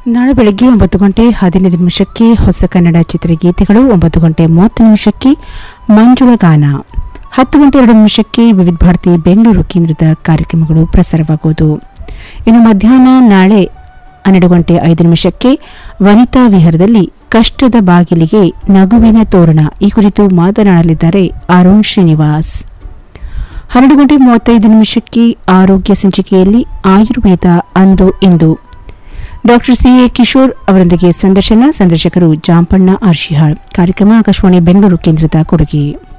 ನಾಳೆ ಬೆಳಗ್ಗೆ ಒಂಬತ್ತು ಗಂಟೆ ಹದಿನೈದು ನಿಮಿಷಕ್ಕೆ ಹೊಸ ಕನ್ನಡ ಚಿತ್ರಗೀತೆಗಳು ಒಂಬತ್ತು ಗಂಟೆ ಮೂವತ್ತು ನಿಮಿಷಕ್ಕೆ ಮಂಜುಳ ಗಾನ ಹತ್ತು ಗಂಟೆ ಎರಡು ನಿಮಿಷಕ್ಕೆ ವಿವಿಧ ಭಾರತಿ ಬೆಂಗಳೂರು ಕೇಂದ್ರದ ಕಾರ್ಯಕ್ರಮಗಳು ಪ್ರಸಾರವಾಗುವುದು ಇನ್ನು ಮಧ್ಯಾಹ್ನ ನಾಳೆ ಹನ್ನೆರಡು ಗಂಟೆ ಐದು ನಿಮಿಷಕ್ಕೆ ವನಿತಾ ವಿಹಾರದಲ್ಲಿ ಕಷ್ಟದ ಬಾಗಿಲಿಗೆ ನಗುವಿನ ತೋರಣ ಈ ಕುರಿತು ಮಾತನಾಡಲಿದ್ದಾರೆ ಅರುಣ್ ಶ್ರೀನಿವಾಸ್ ಹನ್ನೆರಡು ಗಂಟೆ ಮೂವತ್ತೈದು ನಿಮಿಷಕ್ಕೆ ಆರೋಗ್ಯ ಸಂಚಿಕೆಯಲ್ಲಿ ಆಯುರ್ವೇದ ಅಂದು ಇಂದು ಡಾಕ್ಟರ್ ಸಿಎ ಕಿಶೋರ್ ಅವರೊಂದಿಗೆ ಸಂದರ್ಶನ ಸಂದರ್ಶಕರು ಜಾಂಪಣ್ಣ ಆರ್ಶಿಹಾಳ್ ಕಾರ್ಯಕ್ರಮ ಆಕಾಶವಾಣಿ ಬೆಂಗಳೂರು ಕೇಂದ್ರದ ಕೊಡುಗೆ